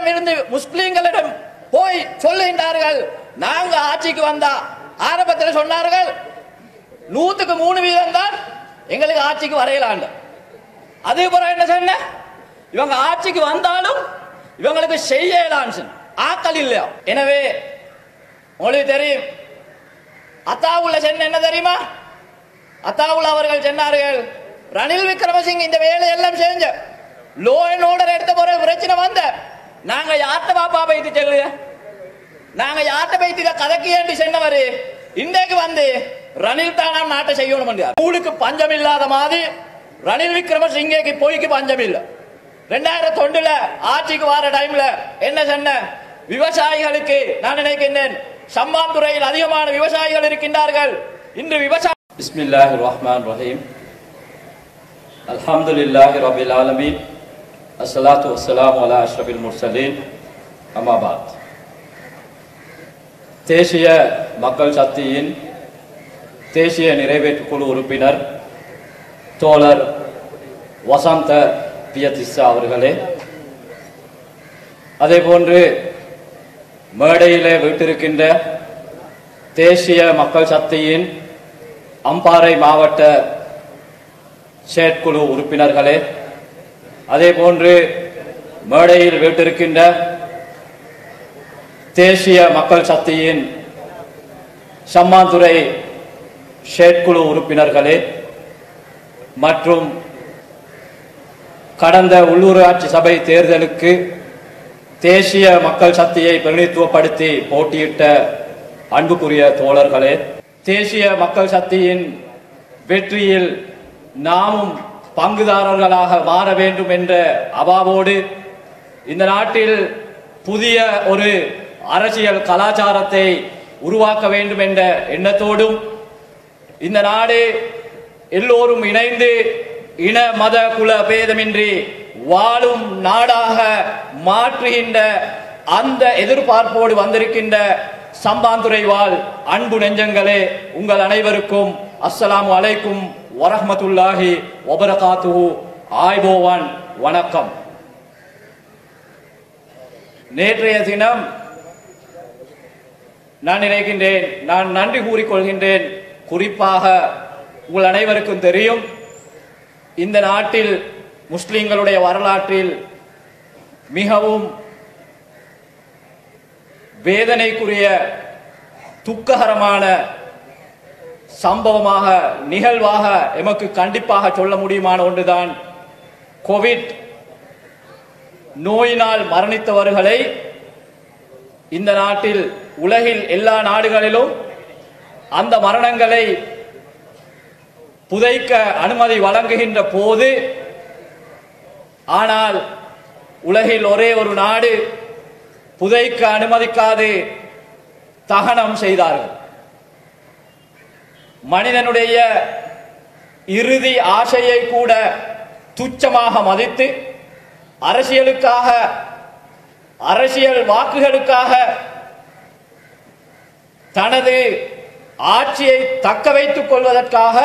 முஸ்லிம்களிடம் இருந்து முஸ்லிம்களிடம் போய் சொல்லுகின்றார்கள் நாங்க ஆட்சிக்கு வந்தா ஆரம்பத்தில் சொன்னார்கள் நூத்துக்கு மூணு வீதம் தான் எங்களுக்கு ஆட்சிக்கு வரையலாண்டு அதே போல என்ன சொன்ன இவங்க ஆட்சிக்கு வந்தாலும் இவங்களுக்கு செய்யலான்னு சொன்ன. ஆக்கள் இல்லையா எனவே உங்களுக்கு தெரியும் அத்தாவுள்ள சென்ன என்ன தெரியுமா அத்தாவுல் அவர்கள் சொன்னார்கள் ரணில் விக்ரமசிங் இந்த வேலை எல்லாம் செஞ்ச லோ அண்ட் ஆர்டர் எடுத்த போற பிரச்சனை வந்த நாங்க யார்கிட்ட பாப்பா பைத்து சொல்லுங்க நாங்க யார்கிட்ட பைத்து இதை கதைக்கு ஏண்டி சென்னவரு இன்றைக்கு வந்து ரணில் தான் நாம் நாட்டை செய்யணும் என்றார். ஊருக்கு பஞ்சம் இல்லாத மாதிரி ரணில் விக்ரமசிங்கேக்கு பொய்க்கு பஞ்சம் இல்ல ரெண்டாயிரத்தி ஒன்றுல ஆட்சிக்கு வர டைம்ல என்ன சொன்ன விவசாயிகளுக்கு நான் நினைக்கின்றேன் சம்பாந்துறையில் அதிகமான விவசாயிகள் இருக்கின்றார்கள் இன்று விவசாய بسم الله الرحمن الرحيم الحمد لله رب العالمين الصلاة والسلام على أشرف المرسلين أما بعد தேசிய மக்கள் சக்தியின் தேசிய நிறைவேற்றுக் குழு உறுப்பினர் தோழர் வசந்த பியதிஸ்ஸா அவர்களே அதேபோன்று மேடையிலே வீட்டிருக்கின்ற தேசிய மக்கள் சக்தியின் அம்பாறை மாவட்ட செயற்குழு உறுப்பினர்களே அதேபோன்று மேடையில் வீட்டிருக்கின்ற தேசிய மக்கள் சக்தியின் சம்மாந்துறை செயற்குழு உறுப்பினர்களே மற்றும் கடந்த உள்ளூராட்சி சபை தேர்தலுக்கு தேசிய மக்கள் சக்தியை பிரதிநிதித்துவப்படுத்தி போட்டியிட்ட அன்புக்குரிய தோழர்களே தேசிய மக்கள் சக்தியின் வெற்றியில் நாமும் பங்குதாரர்களாக மாற வேண்டும் என்ற அவாவோடு இந்த நாட்டில் புதிய ஒரு அரசியல் கலாச்சாரத்தை உருவாக்க வேண்டும் என்ற எண்ணத்தோடும் இந்த நாடு எல்லோரும் இணைந்து இன மத குல பேதமின்றி வாழும் நாடாக மாற்றுகின்ற அந்த எதிர்பார்ப்போடு வந்திருக்கின்ற சம்பாந்துரை வாழ் அன்பு நெஞ்சங்களே உங்கள் அனைவருக்கும் அஸ்ஸலாமு அலைக்கும் வரஹ்மத்துல்லாஹி வபரகாத்துஹு ஆய்போவான் வணக்கம் நேற்றைய தினம் நான் நினைக்கின்றேன் நான் நன்றி கூறிக்கொள்கின்றேன் குறிப்பாக உங்கள் அனைவருக்கும் தெரியும் இந்த நாட்டில் முஸ்லிம்களுடைய வரலாற்றில் மிகவும் வேதனைக்குரிய துக்ககரமான சம்பவமாக நிகழ்வாக எமக்கு கண்டிப்பாக சொல்ல முடியுமான ஒன்றுதான் கோவிட் நோயினால் மரணித்தவர்களை இந்த நாட்டில் உலகில் எல்லா நாடுகளிலும் அந்த மரணங்களை புதைக்க அனுமதி வழங்குகின்ற போது ஆனால் உலகில் ஒரே ஒரு நாடு புதைக்க அனுமதிக்காது தகனம் செய்தார்கள் மனிதனுடைய இறுதி ஆசையை கூட துச்சமாக மதித்து அரசியலுக்காக அரசியல் வாக்குகளுக்காக தனது ஆட்சியை தக்க வைத்துக் கொள்வதற்காக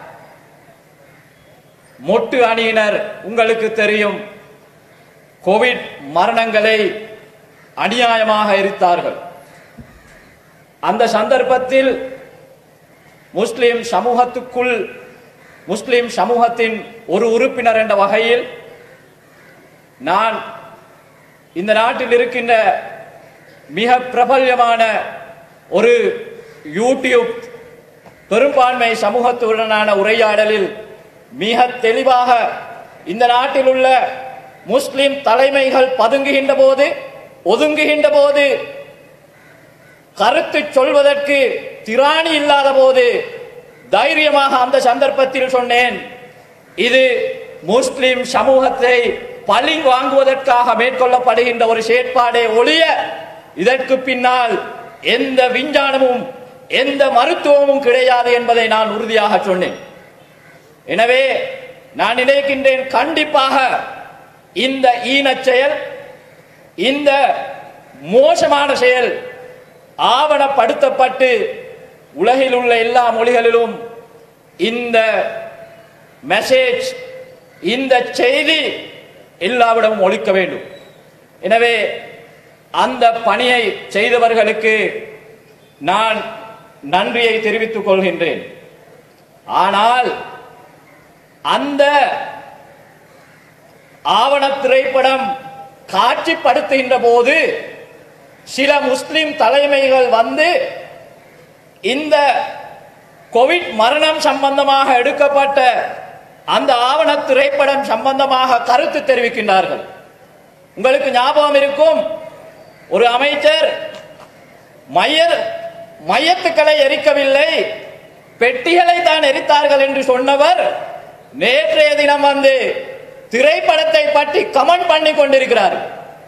மொட்டு அணியினர் உங்களுக்கு தெரியும் கோவிட் மரணங்களை அநியாயமாக எரித்தார்கள் அந்த சந்தர்ப்பத்தில் முஸ்லிம் சமூகத்துக்குள் முஸ்லிம் சமூகத்தின் ஒரு உறுப்பினர் என்ற வகையில் நான் இந்த நாட்டில் இருக்கின்ற மிக பிரபல்யமான ஒரு யூடியூப் பெரும்பான்மை சமூகத்துடனான உரையாடலில் மிக தெளிவாக இந்த நாட்டில் உள்ள முஸ்லிம் தலைமைகள் பதுங்குகின்ற போது ஒதுங்குகின்ற போது கருத்து சொல்வதற்கு திராணி இல்லாத போது தைரியமாக அந்த சந்தர்ப்பத்தில் சொன்னேன் இது முஸ்லிம் சமூகத்தை பழி வாங்குவதற்காக மேற்கொள்ளப்படுகின்ற ஒரு செயற்பாடே ஒழிய இதற்கு பின்னால் எந்த விஞ்ஞானமும் எந்த மருத்துவமும் கிடையாது என்பதை நான் உறுதியாக சொன்னேன் எனவே நான் நினைக்கின்றேன் கண்டிப்பாக இந்த ஈனச் செயல் இந்த மோசமான செயல் ஆவணப்படுத்தப்பட்டு உலகில் உள்ள எல்லா மொழிகளிலும் இந்த மெசேஜ் இந்த செய்தி எல்லாவிடமும் ஒழிக்க வேண்டும் எனவே அந்த பணியை செய்தவர்களுக்கு நான் நன்றியை தெரிவித்துக் கொள்கின்றேன் ஆனால் அந்த ஆவண திரைப்படம் காட்சிப்படுத்துகின்ற போது சில முஸ்லிம் தலைமைகள் வந்து இந்த கோவிட் மரணம் சம்பந்தமாக எடுக்கப்பட்ட அந்த ஆவண திரைப்படம் சம்பந்தமாக கருத்து தெரிவிக்கின்றார்கள் உங்களுக்கு ஞாபகம் இருக்கும் ஒரு அமைச்சர் மையர் மையத்துக்களை எரிக்கவில்லை பெட்டிகளை தான் எரித்தார்கள் என்று சொன்னவர் நேற்றைய தினம் வந்து திரைப்படத்தை பற்றி கமெண்ட் பண்ணி கொண்டிருக்கிறார்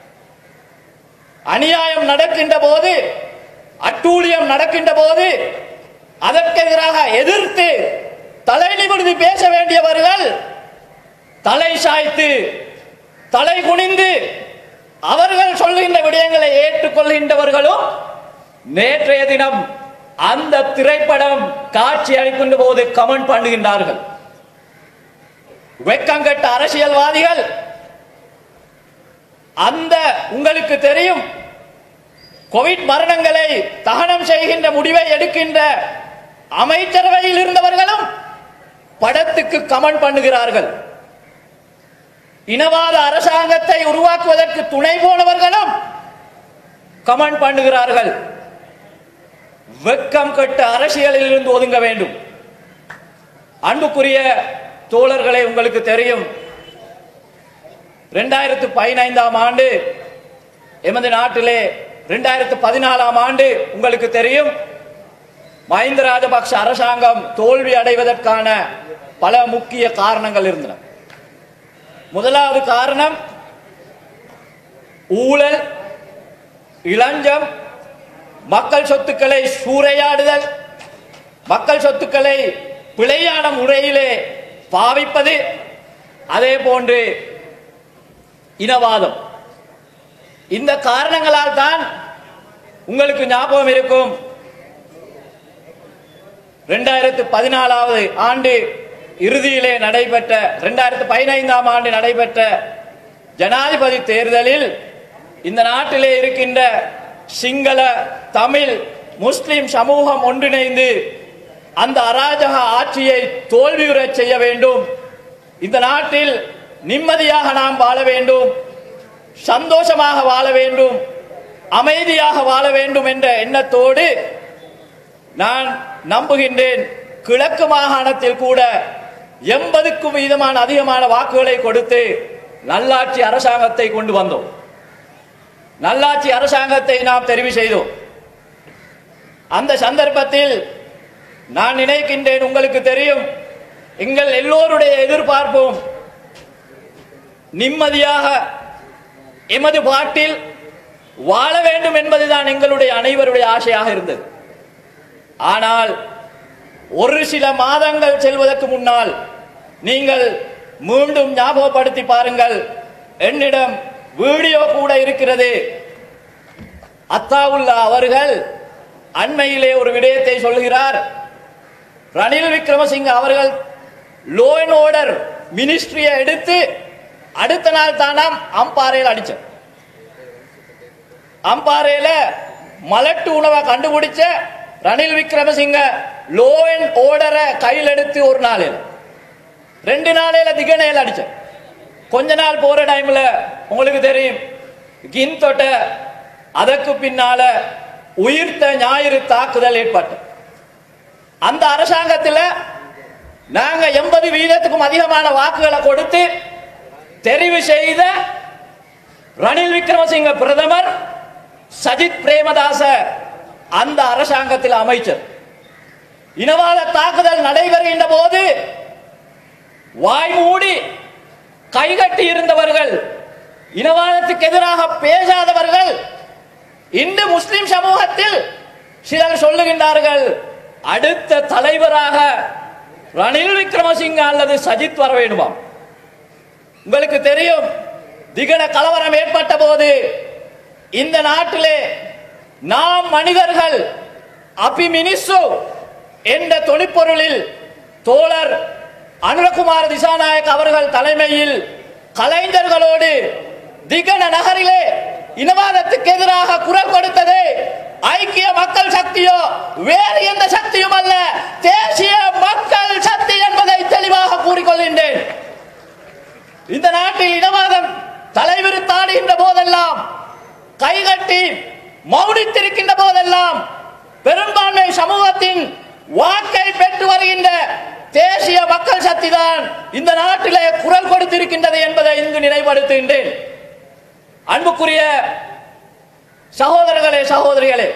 அநியாயம் நடக்கின்ற போது அட்டூழியம் நடக்கின்ற போது அதற்கு எதிராக எதிர்த்து தலை நிமிர்ந்து பேச வேண்டியவர்கள் தலை சாய்த்து தலை குனிந்து அவர்கள் சொல்லுகின்ற விடயங்களை ஏற்றுக்கொள்கின்றவர்களும் நேற்றைய தினம் அந்த திரைப்படம் காட்சி அளிக்கின்ற போது கமெண்ட் பண்ணுகின்றார்கள் வெக்கங்கட்ட அரசியல்வாதிகள் அந்த உங்களுக்கு தெரியும் கோவிட் மரணங்களை தகனம் செய்கின்ற முடிவை எடுக்கின்ற அமைச்சரவையில் இருந்தவர்களும் படத்துக்கு கமெண்ட் பண்ணுகிறார்கள் இனவாத அரசாங்கத்தை உருவாக்குவதற்கு துணை போனவர்களும் கமெண்ட் பண்ணுகிறார்கள் வெக்கம் கட்ட அரசியலில் இருந்து ஒதுங்க வேண்டும் அன்புக்குரிய தோழர்களே உங்களுக்கு தெரியும் இரண்டாயிரத்து பதினைந்தாம் ஆண்டு எமது நாட்டிலே இரண்டாயிரத்து பதினாலாம் ஆண்டு உங்களுக்கு தெரியும் மஹிந்த ராஜபக்ஷ அரசாங்கம் தோல்வி அடைவதற்கான பல முக்கிய காரணங்கள் இருந்தன முதலாவது காரணம் ஊழல் இளஞ்சம் மக்கள் சொத்துக்களை சூறையாடுதல் மக்கள் சொத்துக்களை பிழையான முறையிலே பாவிப்பது அதே போன்று இனவாதம் இந்த காரணங்களால் தான் உங்களுக்கு ஞாபகம் இருக்கும் இரண்டாயிரத்து பதினாலாவது ஆண்டு இறுதியிலே நடைபெற்ற இரண்டாயிரத்து பதினைந்தாம் ஆண்டு நடைபெற்ற ஜனாதிபதி தேர்தலில் இந்த நாட்டிலே இருக்கின்ற சிங்கள தமிழ் முஸ்லிம் சமூகம் ஒன்றிணைந்து அந்த அராஜக ஆட்சியை தோல்வியுறச் செய்ய வேண்டும் இந்த நாட்டில் நிம்மதியாக நாம் வாழ வேண்டும் சந்தோஷமாக வாழ வேண்டும் அமைதியாக வாழ வேண்டும் என்ற எண்ணத்தோடு நான் நம்புகின்றேன் கிழக்கு மாகாணத்தில் கூட எண்பதுக்கும் வீதமான அதிகமான வாக்குகளை கொடுத்து நல்லாட்சி அரசாங்கத்தை கொண்டு வந்தோம் நல்லாட்சி அரசாங்கத்தை நாம் தெரிவு செய்தோம் அந்த சந்தர்ப்பத்தில் நான் நினைக்கின்றேன் உங்களுக்கு தெரியும் எங்கள் எல்லோருடைய எதிர்பார்ப்பும் நிம்மதியாக எமது பாட்டில் வாழ வேண்டும் என்பதுதான் எங்களுடைய அனைவருடைய ஆசையாக இருந்தது ஆனால் ஒரு சில மாதங்கள் செல்வதற்கு முன்னால் நீங்கள் மீண்டும் ஞாபகப்படுத்தி பாருங்கள் என்னிடம் வீடியோ கூட இருக்கிறது அத்தாவுல்லா அவர்கள் அண்மையிலே ஒரு விடயத்தை சொல்கிறார் ரணில் விக்ரமசிங்க அவர்கள் லோ அண்ட் ஆர்டர் மினிஸ்ட்ரியை எடுத்து அடுத்த நாள் தானாம் அம்பாறையில் அடிச்ச அம்பாறையில மலட்டு உணவை கண்டுபிடிச்ச ரணில் விக்ரமசிங்க லோ அண்ட் ஆர்டரை கையில் எடுத்து ஒரு நாளில் ரெண்டு நாளையில திகனையில் அடிச்ச கொஞ்ச நாள் போற டைம்ல உங்களுக்கு தெரியும் கின் தொட்ட அதற்கு பின்னால உயிர்த்த ஞாயிறு தாக்குதல் ஏற்பட்டு அந்த அரசாங்கத்தில் நாங்க எண்பது வீதத்துக்கும் அதிகமான வாக்குகளை கொடுத்து தெரிவு செய்த ரணில் விக்ரமசிங்க பிரதமர் சஜித் பிரேமதாச அந்த அரசாங்கத்தில் அமைச்சர் இனவாத தாக்குதல் நடைபெறுகின்ற போது வாய் மூடி கைகட்டி இருந்தவர்கள் இனவாதத்துக்கு எதிராக பேசாதவர்கள் இன்று முஸ்லிம் சமூகத்தில் சிலர் சொல்லுகின்றார்கள் அடுத்த தலைவராக ரணில் விக்ரமசிங்க அல்லது சஜித் வர வேண்டுமாம் உங்களுக்கு தெரியும் திகன கலவரம் ஏற்பட்ட போது இந்த நாட்டிலே நாம் மனிதர்கள் அபிமினிசு என்ற தொனிப்பொருளில் தோழர் அனுரகுமார் திசாநாயக் அவர்கள் தலைமையில் கலைஞர்களோடு திகன நகரிலே இனவாதத்துக்கு எதிராக குரல் கொடுத்தது ஐக்கிய மக்கள் சக்தியோ வேறு எந்த சக்தியும் அல்ல தேசிய மக்கள் சக்தி என்பதை தெளிவாக கூறிக்கொள்கின்றேன் இந்த நாட்டில் இனவாதம் தலைவிரித்தாடுகின்ற போதெல்லாம் கைகட்டி மௌனித்திருக்கின்ற போதெல்லாம் பெரும்பான்மை சமூகத்தின் வாக்கை பெற்று வருகின்ற தேசிய மக்கள் சக்தி தான் இந்த நாட்டிலே குரல் கொடுத்திருக்கின்றது என்பதை இங்கு நினைவுபடுத்துகின்றேன் அன்புக்குரிய சகோதரர்களே சகோதரிகளே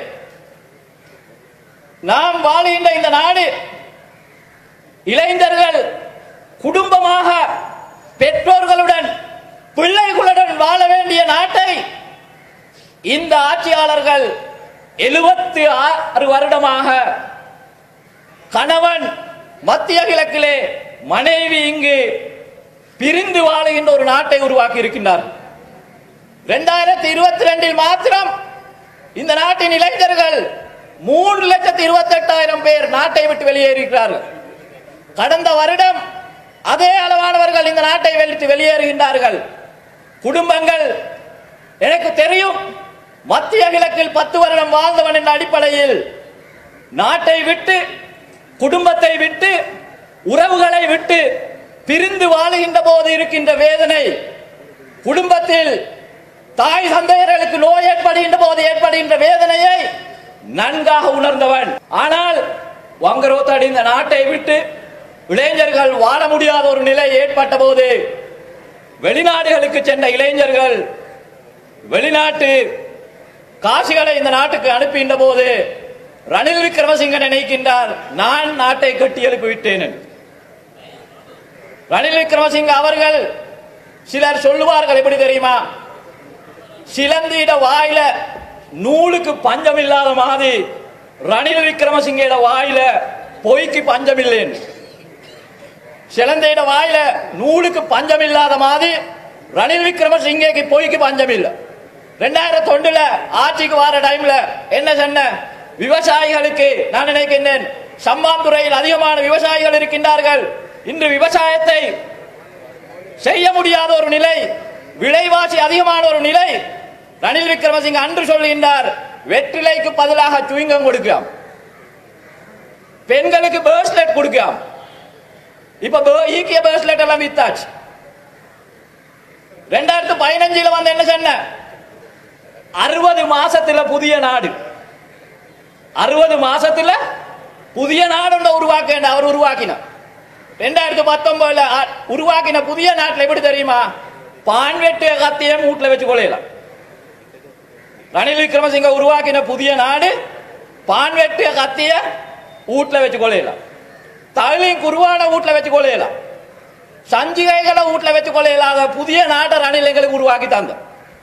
நாம் வாழுகின்ற இந்த நாடு இளைஞர்கள் குடும்பமாக பெற்றோர்களுடன் பிள்ளைகளுடன் வாழ வேண்டிய நாட்டை இந்த ஆட்சியாளர்கள் எழுபத்தி ஆறு வருடமாக கணவன் மத்திய கிழக்கிலே மனைவி இங்கு பிரிந்து வாழுகின்ற ஒரு நாட்டை உருவாக்கி இருக்கின்றார் இரண்டாயிரத்தி இருபத்தி ரெண்டில் மாத்திரம் இந்த நாட்டின் இளைஞர்கள் மூன்று லட்சத்தி இருபத்தி எட்டாயிரம் பேர் நாட்டை விட்டு வெளியேறியிருக்கிறார்கள் கடந்த வருடம் அதே அளவானவர்கள் இந்த நாட்டை வெளித்து வெளியேறுகின்றார்கள் குடும்பங்கள் எனக்கு தெரியும் மத்திய கிழக்கில் பத்து வருடம் வாழ்ந்தவன் என்ற அடிப்படையில் நாட்டை விட்டு குடும்பத்தை விட்டு உறவுகளை விட்டு பிரிந்து வாழுகின்ற போது இருக்கின்ற வேதனை குடும்பத்தில் தாய் தந்தையர்களுக்கு நோய் ஏற்படுகின்ற போது ஏற்படுகின்ற வேதனையை நன்காக உணர்ந்தவன் ஆனால் வங்கரோத்தடி இந்த நாட்டை விட்டு இளைஞர்கள் வாழ முடியாத ஒரு நிலை ஏற்பட்ட போது வெளிநாடுகளுக்கு சென்ற இளைஞர்கள் வெளிநாட்டு காசுகளை இந்த நாட்டுக்கு அனுப்புகின்ற போது ரணில் விக்ரமசிங்க நினைக்கின்றார் நான் நாட்டை கட்டி எழுப்பி விட்டேன் என்று. ரணில் விக்ரமசிங்க அவர்கள் சிலர் சொல்லுவார்கள் எப்படி தெரியுமா சிலந்தியிட வாயில நூலுக்கு பஞ்சம் இல்லாத மாதிரி ரணில் விக்ரமசிங்கிட வாயில பொய்க்கு பஞ்சம் இல்லைன்னு சிலந்தையிட வாயில நூலுக்கு பஞ்சம் இல்லாத மாதிரி ரணில் விக்ரமசிங்கேக்கு பொய்க்கு பஞ்சம் இல்லை ரெண்டாயிரத்தி ஒன்றுல ஆட்சிக்கு வர டைம்ல என்ன சொன்ன விவசாயிகளுக்கு நான் நினைக்கின்றேன் சம்பாந்துறையில் அதிகமான விவசாயிகள் இருக்கின்றார்கள் இன்று விவசாயத்தை செய்ய முடியாத ஒரு நிலை விலைவாசி அதிகமான ஒரு நிலை ரணில் விக்ரமசிங்க அன்று சொல்கின்றார் வெற்றிலைக்கு பதிலாக சுவிங்கம் கொடுக்கலாம் பெண்களுக்கு பேர்ஸ்லெட் கொடுக்கலாம் இப்ப பே- ஈக்கிய பேர்ஸ்லெட் எல்லாம் வித்தாச்சு ரெண்டாயிரத்து பதினஞ்சுல வந்து என்ன சொன்ன அறுபது மாசத்துல புதிய நாடு அறுபது மாசத்துல புதிய நாடு ஒன்றை உருவாக்க அவர் உருவாக்கினார் ரெண்டாயிரத்து பத்தொன்பதுல அ- உருவாக்கின புதிய நாட்டில் எப்படி தெரியுமா பான்வெட்டு கத்தியம் வீட்டுல வச்சு கொள்ளையலாம் ரணில் விக்ரமசிங்க உருவாக்கின புதிய நாடு பான்வெட்டு கத்திய வீட்டுல வச்சு கொள்ளையலாம் தளியும் குருவான வீட்டுல வச்சு கொள்ளையலாம் சஞ்சிகைகளை வீட்டுல வச்சு கொள்ளையில்லாத புதிய நாட்டை ரணில் எங்களுக்கு உருவாக்கி தந்த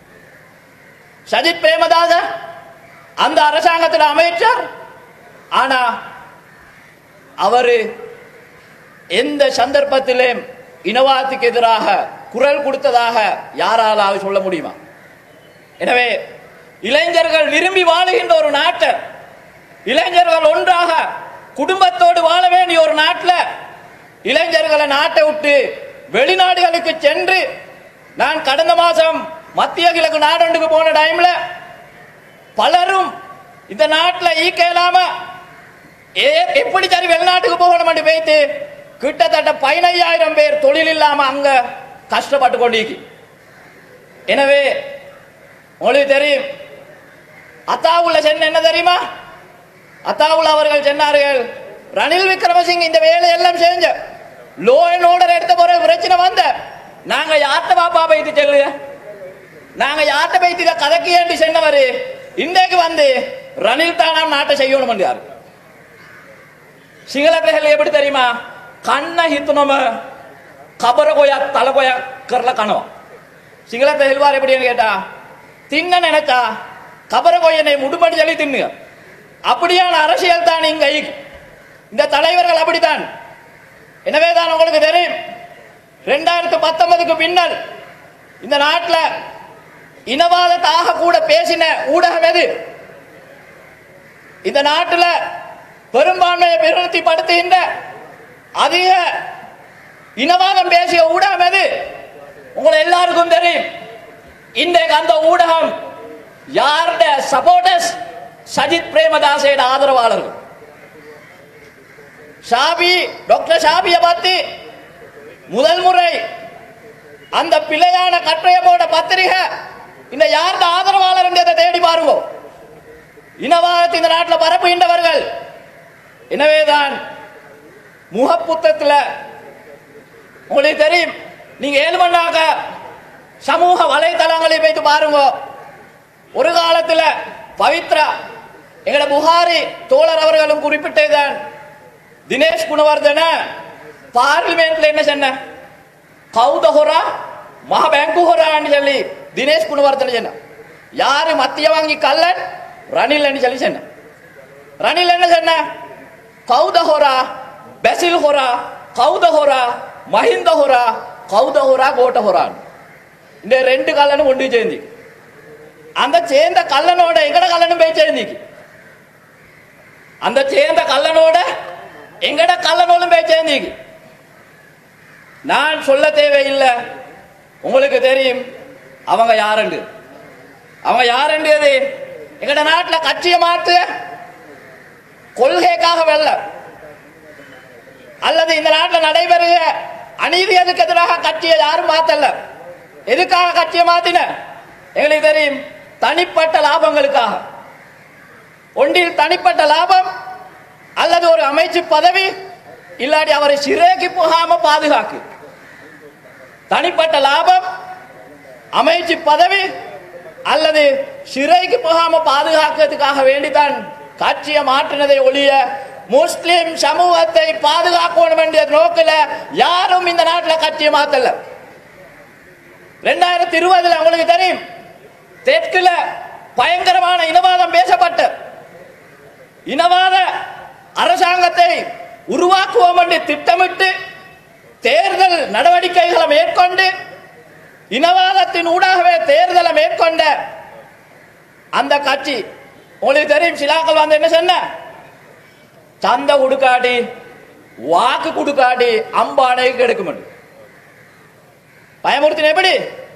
சஜித் பிரேமதாச அந்த அரசாங்கத்தில் அமைச்சர் ஆனா அவரு எந்த சந்தர்ப்பத்திலும் இனவாதத்துக்கு எதிராக குரல் கொடுத்ததாக யாராலாவது சொல்ல முடியுமா எனவே இளைஞர்கள் விரும்பி வாழுகின்ற ஒரு நாட்டை இளைஞர்கள் ஒன்றாக குடும்பத்தோடு வாழ வேண்டிய ஒரு நாட்டில் இளைஞர்களை நாட்டை விட்டு வெளிநாடுகளுக்கு சென்று நான் கடந்த மாசம் மத்திய கிழக்கு நாடொண்டுக்கு போன டைம்ல பலரும் இந்த நாட்டில் ஈக்க இல்லாம ஏ எப்படி சரி வெளிநாட்டுக்கு போகணும் போயிட்டு கிட்டத்தட்ட பதினையாயிரம் பேர் தொழில் இல்லாம அங்க கஷ்டப்பட்டு கொண்டிருக்கு எனவே உங்களுக்கு தெரியும் அத்தாவுள்ள சென்னை என்ன தெரியுமா அத்தாவுல் அவர்கள் சொன்னார்கள் ரணில் விக்ரமசிங்க இந்த வேலை எல்லாம் செஞ்ச லோ அண்ட் ஆர்டர் எடுத்த பிறகு பிரச்சனை வந்த நாங்க யார்கிட்ட பாப்பா பைத்து செல்லுங்க நாங்க யார்கிட்ட பைத்து இதை கதக்கி ஏண்டி சென்னவர் இன்றைக்கு வந்து ரணில் தான் நாம் நாட்டை செய்யணும் என்றார் සිංහල ප්‍රහල எப்படி தெரியுமா කන්න හිතනොම කබර කොයක් තල කොයක් කරලා කනවා சிங்கள பெஹல்வார் எப்படின்னு கேட்டா தின்ன நினைச்சா கபர கொய்யனை முடுமடி சொல்லி தின்னுங்க அப்படியான அரசியல் தான் இங்க இருக்கு. இந்த தலைவர்கள் அப்படித்தான் எனவே தான் உங்களுக்கு தெரியும் ரெண்டாயிரத்து பத்தொன்பதுக்கு பின்னல் இந்த நாட்டில் இனவாதத்தாக கூட பேசின ஊடகம் எது இந்த நாட்டில் பெரும்பான்மையை பிரதிநிதிப்படுத்துகின்ற அதிக இனவாதம் பேசிய ஊடகம் எது உங்களை எல்லாருக்கும் தெரியும் இன்றைக்கு அந்த ஊடகம் யாருட சப்போர்டர்ஸ் சஜித் பிரேமதாசையோட ஆதரவாளர்கள் ஷாபி டாக்டர் ஷாபியை பார்த்து முதல் முறை அந்த பிழையான கட்டுரையை போட பத்திரிகை இந்த யாருட ஆதரவாளர் என்றதை தேடி பாருங்க இனவாதத்தை இந்த நாட்டில் பரப்புகின்றவர்கள் எனவேதான் முகப்புத்தத்தில் உங்களுக்கு தெரியும் நீங்க ஏழு மணாக சமூக வலைதளங்களை வைத்து பாருங்க ஒரு காலத்துல பவித்ரா எங்கட புகாரி தோழர் அவர்களும் குறிப்பிட்டதுதான் தினேஷ் குணவர்தன பார்லிமெண்ட்ல என்ன சொன்ன கௌத ஹொரா மகா பேங்கு ஹொரான்னு சொல்லி தினேஷ் குணவர்தன சொன்ன யாரு மத்திய வாங்கி கல்லன் ரணில் சொல்லி சொன்ன ரணில் என்ன சொன்ன கௌத ஹொரா பெசில் ஹொரா கௌத ஹொரா மஹிந்த ஹொரா கௌத ஹொரா கோட்ட ஹொரான் இந்த ரெண்டு கல்லனும் ஒன்று சேர்ந்து அந்த சேர்ந்த கல்லனோட எங்கட கல்லனும் போய் சேர்ந்திக்கு அந்த சேர்ந்த கல்லனோட எங்கட கல்லனோடும் போய் சேர்ந்திக்கு நான் சொல்ல தேவையில்லை உங்களுக்கு தெரியும் அவங்க யாருண்டு அவங்க யாருன்றது எங்கட நாட்டில் கட்சியை மாத்து கொள்கைக்காக வெல்ல அல்லது இந்த நாட்டில் நடைபெறுக அநீதிகளுக்கு எதிராக கட்சியை யாரும் மாத்தல எதுக்காக கட்சியை மாத்தின எங்களுக்கு தெரியும் தனிப்பட்ட லாபங்களுக்காக ஒன்றில் தனிப்பட்ட லாபம் அல்லது ஒரு அமைச்சு பதவி இல்லாட்டி அவரை சிறைக்கு போகாம பாதுகாக்கு தனிப்பட்ட லாபம் அமைச்சு பதவி அல்லது சிறைக்கு போகாம பாதுகாக்கிறதுக்காக வேண்டிதான் கட்சியை மாற்றினதை ஒழிய முஸ்லிம் சமூகத்தை பாதுகாக்கணும் என்ற நோக்கில யாரும் இந்த நாட்டில் கட்சியை மாத்தல ரெண்டாயிரத்தி இருபதுல உங்களுக்கு தெரியும் தெற்குல பயங்கரமான இனவாதம் பேசப்பட்டு இனவாத அரசாங்கத்தை உருவாக்குவோம் என்று திட்டமிட்டு தேர்தல் நடவடிக்கைகளை மேற்கொண்டு இனவாதத்தின் ஊடாகவே தேர்தலை மேற்கொண்ட அந்த கட்சி உங்களுக்கு தெரியும் சிலாக்கள் வந்து என்ன சொன்ன சந்த கொடுக்காடி வாக்கு கொடுக்காடி அம்பானைக்கு எடுக்கும் பயமுறுத்தின எப்படி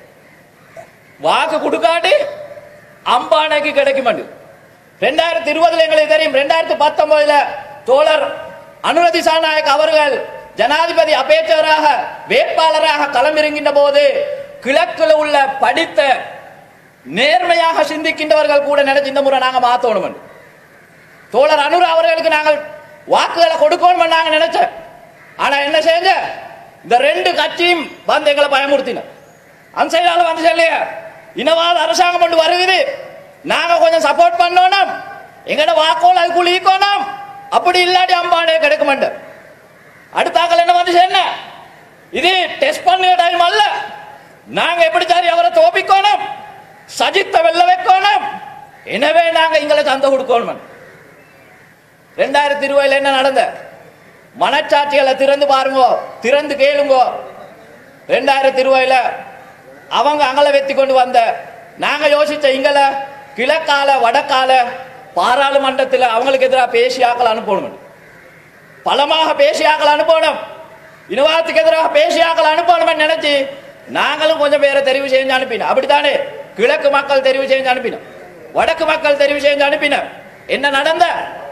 வாக்கு கொடுக்காட்டி அம்பானைக்கு கிடைக்கும் ரெண்டாயிரத்தி இருபதுல எங்களுக்கு தெரியும் ரெண்டாயிரத்தி பத்தொன்பதுல தோழர் அனுரதி சாநாயக் அவர்கள் ஜனாதிபதி அபேச்சராக வேட்பாளராக களமிறங்கின்ற போது கிழக்குல உள்ள படித்த நேர்மையாக சிந்திக்கின்றவர்கள் கூட நினைச்சு இந்த முறை நாங்க மாத்தணும் என்று. தோழர் அனுர அவர்களுக்கு நாங்கள் வாக்குகளை கொடுக்கணும் நாங்க நினைச்சோம் ஆனா என்ன செஞ்ச இந்த ரெண்டு கட்சியும் வந்து எங்களை பயமுறுத்தின அந்த சைடால வந்து சொல்லிய இனவாத அரசாங்கம் கொண்டு வருகிறது நாங்க கொஞ்சம் சப்போர்ட் பண்ணணும் எங்கட வாக்கோல் அதுக்குள்ள ஈக்கணும் அப்படி இல்லாட்டி அம்பானே கிடைக்க மாட்டேன் அடுத்தாக்கள் என்ன வந்து என்ன இது டெஸ்ட் பண்ணுற டைம் அல்ல நாங்க எப்படி சாரி அவரை தோப்பிக்கணும் சஜித்தை வெல்ல வைக்கணும் எனவே நாங்க எங்களை சந்தை கொடுக்கணும் ரெண்டாயிரத்தி இருபதுல என்ன நடந்த மனச்சாட்சிகளை திறந்து பாருங்க திறந்து கேளுங்க ரெண்டாயிரத்தி இருபதுல அவங்க அங்கல வெத்தி கொண்டு வந்த நாங்க யோசிச்ச இங்கல கிழக்கால வடக்கால பாராளுமன்றத்தில் அவங்களுக்கு எதிராக பேசி ஆக்கள் அனுப்பணும் பலமாக பேசி ஆக்கள் அனுப்பணும் இனவாதத்துக்கு எதிராக பேசி ஆக்கள் அனுப்பணும் நினைச்சு நாங்களும் கொஞ்சம் பேரை தெரிவு செஞ்சு அனுப்பினோம் அப்படித்தானே கிழக்கு மக்கள் தெரிவு செஞ்சு அனுப்பினோம் வடக்கு மக்கள் தெரிவு செஞ்சு அனுப்பினோம் என்ன நடந்த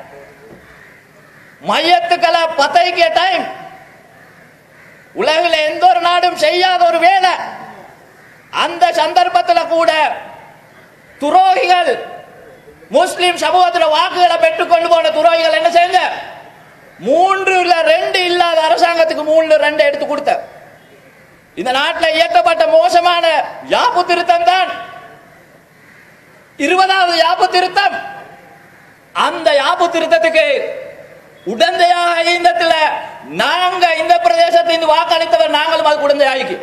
மையத்துக்களை பத்தைக்கிய டைம் உலகில் எந்த ஒரு நாடும் செய்யாத ஒரு வேலை அந்த சந்தர்ப்பத்தில் கூட துரோகிகள் முஸ்லிம் சமூகத்தில் வாக்குகளை பெற்றுக்கொண்டு போன துரோகிகள் என்ன செஞ்ச மூன்றுல ரெண்டு இல்லாத அரசாங்கத்துக்கு மூணுல ரெண்டு எடுத்து கொடுத்த இந்த நாட்டில் இயக்கப்பட்ட மோசமான யாப்பு திருத்தம் தான் இருபதாவது யாப்பு திருத்தம் அந்த யாப்பு திருத்தத்துக்கு உடந்தையாக இந்த நாங்க இந்த பிரதேசத்தை இந்த வாக்களித்தவர் நாங்களும் அது உடந்தையாகி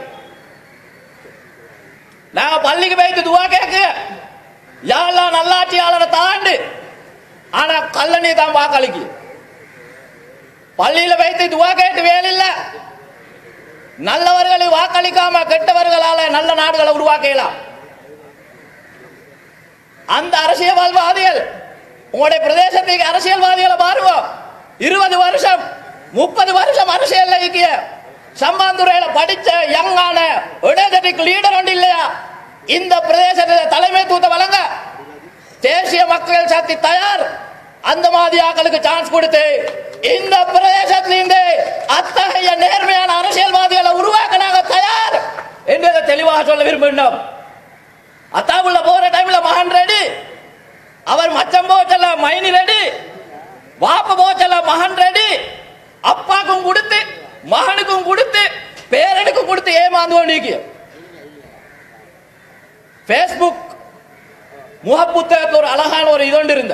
நாங்க பள்ளிக்கு போயிட்டு துவா கேட்க யாரெல்லாம் நல்லாட்சியாளரை தாண்டு ஆனா கல்லணி தான் வாக்களிக்கு பள்ளியில வைத்து துவா கேட்டு வேலையில்ல நல்லவர்களை வாக்களிக்காம கெட்டவர்களால நல்ல நாடுகளை உருவாக்கலாம் அந்த அரசியல்வாதிகள் உங்களுடைய பிரதேசத்துக்கு அரசியல்வாதிகளை பாருங்க இருபது வருஷம் முப்பது வருஷம் அரசியல் ஐக்கிய சம்பாந்துறையில படிச்ச யங்கான எனர்ஜெட்டிக் லீடர் ஒன்று இல்லையா இந்த பிரதேசத்தில் தலைமைத்துவத்தை வழங்க தேசிய மக்கள் சக்தி தயார் அந்த மாதிரி ஆக்களுக்கு சான்ஸ் கொடுத்து இந்த பிரதேசத்திலிருந்து அத்தகைய நேர்மையான அரசியல்வாதிகளை உருவாக்க நாங்க தயார் என்றதை தெளிவாக சொல்ல விரும்புகின்றோம் அத்தாவுள்ள போற டைம்ல மகன் ரெடி அவர் மச்சம் போச்சல மைனி ரெடி வாப்ப போச்சல மகன் ரெடி அப்பாக்கும் கொடுத்து மகனுக்கும் கொடுத்து பேரனுக்கும் கொடுத்து ஏமாந்து கொண்டிருக்கிய ஃபேஸ்புக் முகப்புத்தகத்தில் ஒரு அழகான ஒரு இதொண்டு இருந்த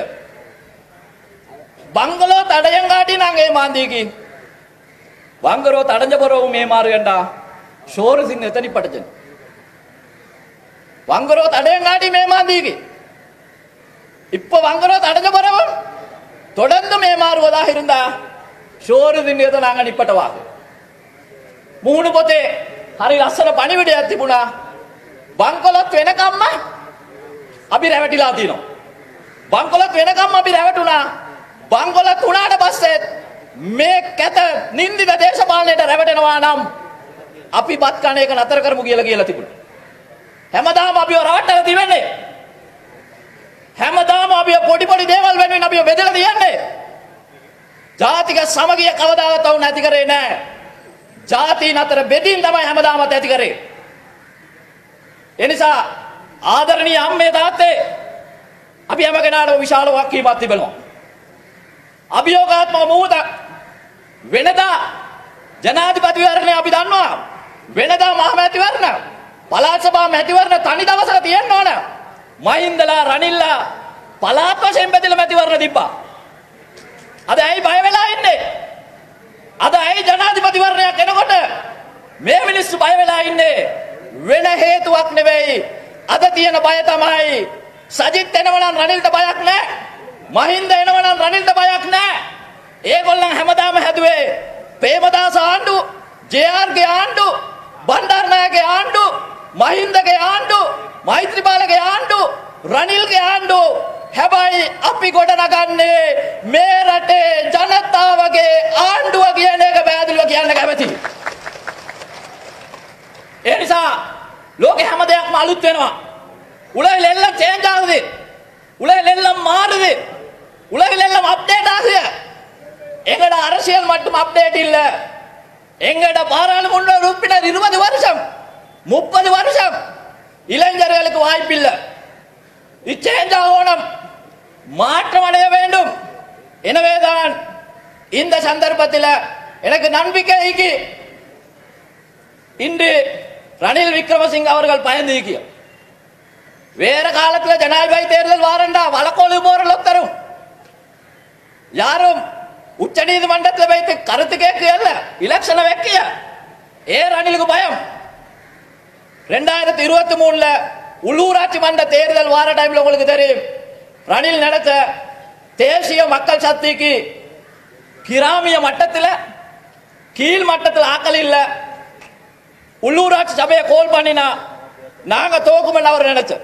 பங்களோ தடயங்காட்டி நாங்க ஏமாந்திக்கு வாங்குறோ தடஞ்ச போறவும் ஏமாறுகண்டா ஷோரு சின்ன எத்தனை படைச்சன் வாங்குறோ தடயங்காட்டி மேமாந்திக்கு இப்ப வாங்குறோ தடஞ்ச போறவும் தொடர்ந்து மேமாறுவதாக இருந்தா ஷோரு திන්නේද நாங்க නිපටවා මුහුණු පොතේ හරි ලස්සන පණිවිඩයක් තිබුණා බංකොලොත් වෙනකම්ම අපි රැවටිලා තියෙනවා බංකොලොත් වෙනකම් අපි රැවටුණා බංකොලොත් උනාට පස්සේ මේ කැත නින්දිත දේශපාලනයට රැවටෙනවා නම් අපි බත් කන එක නතර කරමු කියලා කියලා තිබුණා හැමදාම අපිව රවට්ටලා තිබෙන්නේ හැමදාම අපිව පොඩි පොඩි දේවල් වෙනුවෙන් අපිව බෙදලා තියන්නේ ජාතික සමගිය කවදාවත් වුණ නැති කරේ නෑ ජාතීන් අතර බෙදීම් තමයි හැමදාමත් ඇති කරේ එනිසා ආදරණීය අම්මේ තාත්තේ අපි හැම කෙනාටම විශාල වක්කීමක් තිබෙනවා අභියෝගාත්මක මොහොත වෙනදා ජනාධිපතිවරණය අපි දන්නවා වෙනදා මහමැතිවරණ පළාත් සභා මැතිවරණ තනි දවසක තියෙන්න ඕන මහින්දලා රනිල්ලා පළාත් වශයෙන් බෙදලා මැතිවරණ තිබ්බා අද ඇයි බය වෙලා ඉන්නේ අද ඇයි ජනාධිපතිවරණයක් එනකොට මේ මිනිස්සු බය වෙලා ඉන්නේ වෙන හේතුවක් නෙවෙයි අද තියෙන බය තමයි සජිත් එනවනම් රනිල්ට බයක් නැහැ මහින්ද එනවනම් රනිල්ට බයක් නැහැ ඒගොල්ලන් හැමදාම හැදුවේ ප්‍රේමදාස ආණ්ඩු ජේ.ආර්.ගේ ආණ්ඩු බණ්ඩාරනායකගේ ආණ්ඩු මහින්දගේ ආණ්ඩු මෛත්‍රීපාලගේ ආණ්ඩු රනිල්ගේ ආණ්ඩු හැබැයි අපි ගොඩනගන්නේ මේ රටේ ජනතාවගේ ආණ්ඩුව කියන එක පැහැදිලිව කියන්න කැමතියි. ඒ නිසා ලෝකේ හැම දෙයක්ම අලුත් වෙනවා. உலகில் எல்லாம் சேஞ்ச் ஆகுது உலகில் எல்லாம் மாறுது உலகில் எல்லாம் அப்டேட் ஆகுது எங்கட அரசியல் மட்டும் அப்டேட் இல்ல எங்கட பாராளுமன்ற உறுப்பினர் இருபது வருஷம் முப்பது வருஷம் இளைஞர்களுக்கு வாய்ப்பில்லை இச்சேஞ்ச் ஆகணும் மாற்றம் அடைய வேண்டும் எனவேதான் இந்த சந்தர்ப்பத்தில் எனக்கு நம்பிக்கைக்கு இன்று ரணில் விக்ரமசிங்க அவர்கள் பயந்து வேற காலத்துல ஜனாதிபதி தேர்தல் வாரண்டா வழக்கோழு போரல் தரும் யாரும் உச்ச நீதிமன்றத்தில் வைத்து கருத்து கேட்கல இலக்ஷனை வைக்கிய ஏ ரணிலுக்கு பயம் ரெண்டாயிரத்தி இருபத்தி மூணுல உள்ளூராட்சி மன்ற தேர்தல் வார டைம்ல உங்களுக்கு தெரியும் ரணில் நடத்த தேசிய மக்கள் சக்திக்கு கிராமிய மட்டத்தில் கீழ் மட்டத்தில் ஆக்கள் இல்ல உள்ளூராட்சி சபையை கோல் பண்ணினா நாங்க தோக்குமென்னு அவர் நினைச்சார்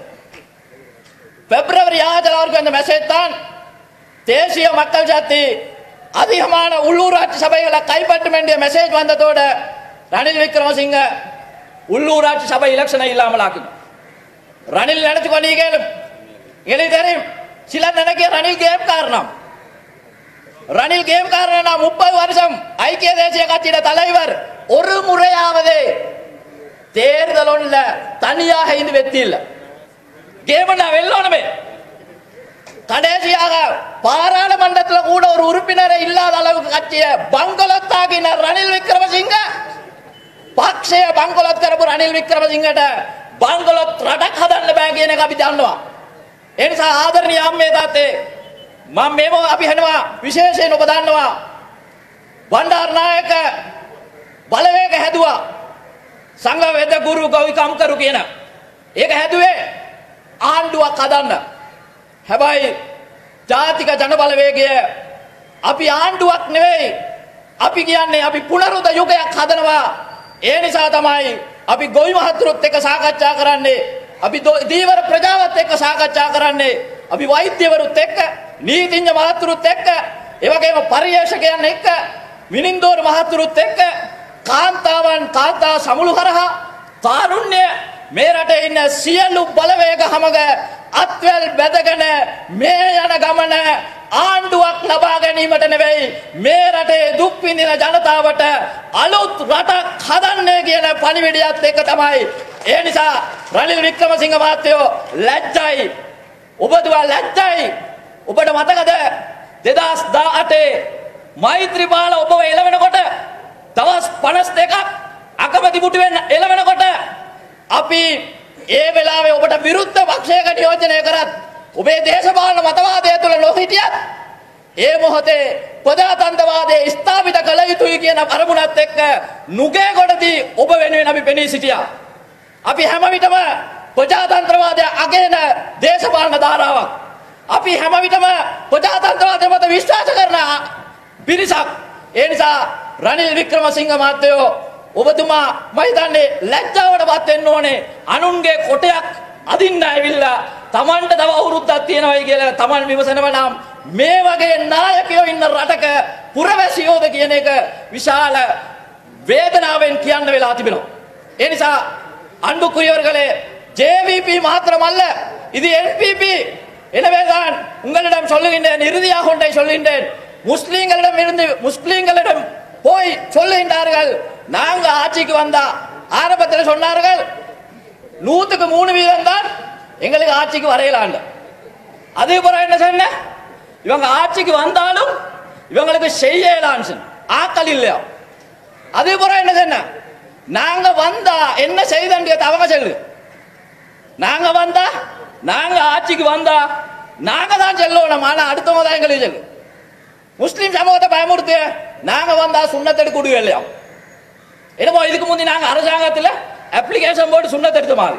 பிப்ரவரி ஆஜர் அவருக்கு அந்த மெசேஜ் தான் தேசிய மக்கள் சக்தி அதிகமான உள்ளூராட்சி சபைகளை கைப்பற்றும் வேண்டிய மெசேஜ் வந்ததோட ரணில் விக்ரமசிங்க உள்ளூராட்சி சபை எலெக்ஷனை இல்லாமல் ஆக்கணும் ரணில் நினைச்சு கொண்டீங்க கேளும் எனக்கு தெரியும் சிலர் நினைக்க ரணில் கேம் காரணம் ரணில் கேம் காரணம் முப்பது வருஷம் ஐக்கிய தேசிய கட்சியிட தலைவர் ஒரு முறையாவது தேர்தல் ஒண்ணுல தனியாக இது வெத்தி இல்ல கேம் நான் வெல்லணுமே கடைசியாக பாராளுமன்றத்தில் கூட ஒரு உறுப்பினரை இல்லாத அளவுக்கு கட்சிய பங்களத்தாக்கின ரணில் விக்ரமசிங்க පක්ෂය බංකොලොත් කරපු රනිල් වික්‍රමසිංහට බංගලොත් රටක් හදන්න බෑ කියන එක අපි දන්නවා. ඒ නිසා ආදරණීය අම්මේ තාත්තේ මම මේව අපි හනවා විශේෂයෙන් ඔබ දන්නවා. බණ්ඩාරනායක බලවේග හැදුවා. සංඝ වේද ගුරු ගෞතම් කරු කියන. ඒක හැදුවේ ආණ්ඩුවක් හදන්න. හැබැයි ජාතික ජන බලවේගය අපි ආණ්ඩුවක් නෙවෙයි. අපි කියන්නේ අපි පුනරුද යුගයක් හදනවා. ඒ නිසා තමයි අපි ගොවි මහතුරුත් එක්ක සාකච්ඡා කරන්නේ. අපි දෝ- දීවර ප්‍රජාවත් එක්ක සාකච්ඡා කරන්නේ. අපි වෛද්‍යවරුත් එක්ක, නීතිඥ මහතුරුත් එක්ක, ඒ වගේම පරිේශකයන් එක්ක, මිනින්දෝර මහතුරුත් එක්ක කාන්තාවන් කාන්තා සමුළු හරහා තාරුණ්‍ය මේ රටේ ඉන්න සියලු බලවේග හමග අත්වැල් බැදගෙන මේ යන ගමන ආණ්ඩුවක් ලබා ගැනීමට නෙවෙයි මේ රටේ දුක් විඳින ජනතාවට අලුත් රටක් හදන්නේ කියන පණිවිඩයත් එක්ක තමයි ඒ නිසා රනිල් වික්‍රමසිංහ මහත්තයෝ ලැජ්ජයි ඔබතුමා ලැජ්ජයි ඔබට මතකද 2018 මෛත්‍රීපාල ඔබව එළවෙනකොට දවස් 52ක් අකමැති පුටුවෙන් එළවෙනකොට අපි ඒ වෙලාවේ ඔබට විරුද්ධ පක්ෂයක නියෝජනය කරත් ඔබේ දේශපාලන මතවාදය තුළ නොහිටියත් ඒ මොහොතේ ප්‍රජාතන්ත්‍රවාදයේ ස්ථාපිත කළ යුතුයි කියන අරමුණත් එක්ක නුගේ කොටදී ඔබ වෙනුවෙන් අපි පෙනී සිටියා. අපි හැම විටම ප්‍රජාතන්ත්‍රවාදය අගයන දේශපාලන ධාරාවක්. අපි හැම විටම ප්‍රජාතන්ත්‍රවාදය මත විශ්වාස කරන පිරිසක්. ඒ නිසා රනිල් වික්‍රමසිංහ මහත්තයෝ ඔබතුමා මම හිතන්නේ ලැජ්ජාවට පත් වෙන්න ඕනේ. අනුන්ගේ කොටයක් අදින්න ඇවිල්ලා Tamanට තව අවුරුද්දක් තියෙනවයි කියලා Taman විමසනවා නම් මේ වගේ නායකයෝ ඉන්න රටක පුරවැසියෝද කියන එක විශාල வேதனாවෙන් කියන්න වෙලා තිබෙනවා. ඒ නිසා அன்புக்குரியவர்களே ஜேவிபி மாத்திரமல்ல இது என்பிபி எனவேதான் உங்களிடம் சொல்லுகின்றேன் இறுதியாக ஒன்றை சொல்லுகின்றேன் முஸ்லீம்களிடம் இருந்து முஸ்லீம்களிடம் போய் சொல்லுகின்றார்கள் நாங்க ஆட்சிக்கு வந்தா ஆரம்பத்தில் சொன்னார்கள் நூத்துக்கு மூணு வீதம் தான் எங்களுக்கு ஆட்சிக்கு வரையலாண்டு அதே போல என்ன சொன்ன இவங்க ஆட்சிக்கு வந்தாலும் இவங்களுக்கு செய்யலான்னு சொன்ன. ஆக்கள் இல்லையா அதே போல என்ன சொன்ன நாங்க வந்தா என்ன செய்தன்னு அவங்க சொல்லு நாங்க வந்தா நாங்க ஆட்சிக்கு வந்தா நாங்க தான் செல்லணும் ஆனா அடுத்தவங்க தான் எங்களுக்கு சொல்லு முஸ்லீம் சமூகத்தை பயமுறுத்து நாங்க வந்தா சுண்ணத்தெடுக்க விடுவே இல்லையா என்னமோ இதுக்கு முந்தி நாங்க அரசாங்கத்துல அப்ளிகேஷன் போட்டு சுண்ணத்தெடுத்த மாதிரி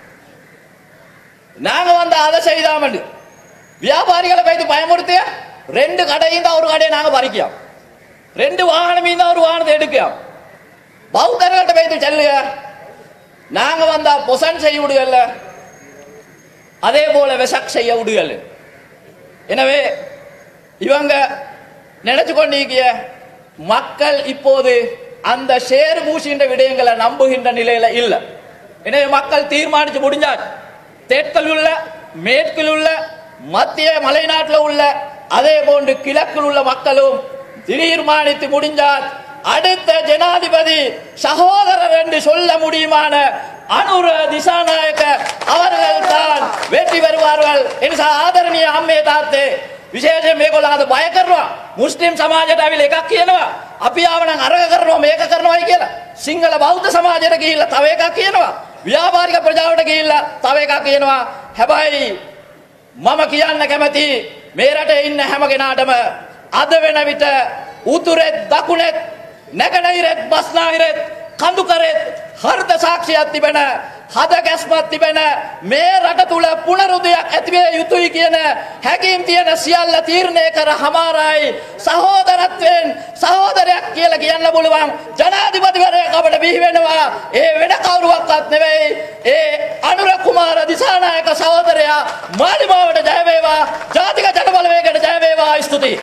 நாங்க வந்து அதை செய்தாமல் வியாபாரிகளை வைத்து பயமுறுத்தி ரெண்டு கடையும் தான் ஒரு கடையை நாங்க பறிக்கோம் ரெண்டு வாகனமையும் தான் ஒரு வாகனத்தை எடுக்கோம் பௌத்தர்கள்ட்ட வைத்து செல்லுங்க நாங்க வந்தா பொசன் செய்ய விடுகல்ல அதே போல வெசக் செய்ய விடுகல் எனவே இவங்க நினைச்சு கொண்டிருக்கிய மக்கள் இப்போது அந்த ஷேர் பூசின்ற விடயங்களை நம்புகின்ற நிலையில இல்ல எனவே மக்கள் தீர்மானிச்சு முடிஞ்சாச்சு தெற்கில் உள்ள மேற்கில் உள்ள மத்திய மலைநாட்டில் உள்ள அதே போன்று கிழக்கில் உள்ள மக்களும் தீர்மானித்து முடிஞ்சால் அடுத்த ஜனாதிபதி சகோதரர் என்று சொல்ல முடியுமான අනුර දිසානායක අවர்கள் தான் வெற்றி பெறுவார்கள் එනිසා ආදරණීය අම්මේ තාත්තේ විශේෂයෙන් මේගොල්ලෝ අද බය කරනවා මුස්ලිම් සමාජයට ඇවිල්ලා එකක් කියනවා අපි ආවනම් අරක කරනවා මේක කරනවායි කියලා සිංහල බෞද්ධ සමාජයට ගිහිල්ලා තව එකක් කියනවා ව්‍යාපාරික ප්‍රජාවට ගිහිල්ලා තව එකක් කියනවා හැබැයි මම කියන්න කැමති මේ රටේ ඉන්න හැම කෙනාටම අද වෙන විට උතුරෙත් දකුණෙත් නැගනහිරෙත් බස්නාහිරෙත් කඳුකරෙත් හර්ද සාක්ෂියක් තිබෙන හද ගැස්මත් තිබෙන මේ රට තුළ පුනරුදයක් ඇතිවේ යුතුයි කියන හැකිම් තියෙන සියල්ල තීරණය කර හමාරයි සහෝදරත්වයෙන් සහෝදරයක් කියලා කියන්න පුළුවන් ජනාධිපතිවරයෙක් අපට බිහි වෙනවා ඒ වෙන කවුරුවක්වත් නෙවෙයි ඒ අනුර කුමාර දිසානායක සහෝදරයා මාලිමාවට ජය වේවා ජාතික ජනබලවේගයට ජය වේවා ස්තුතියි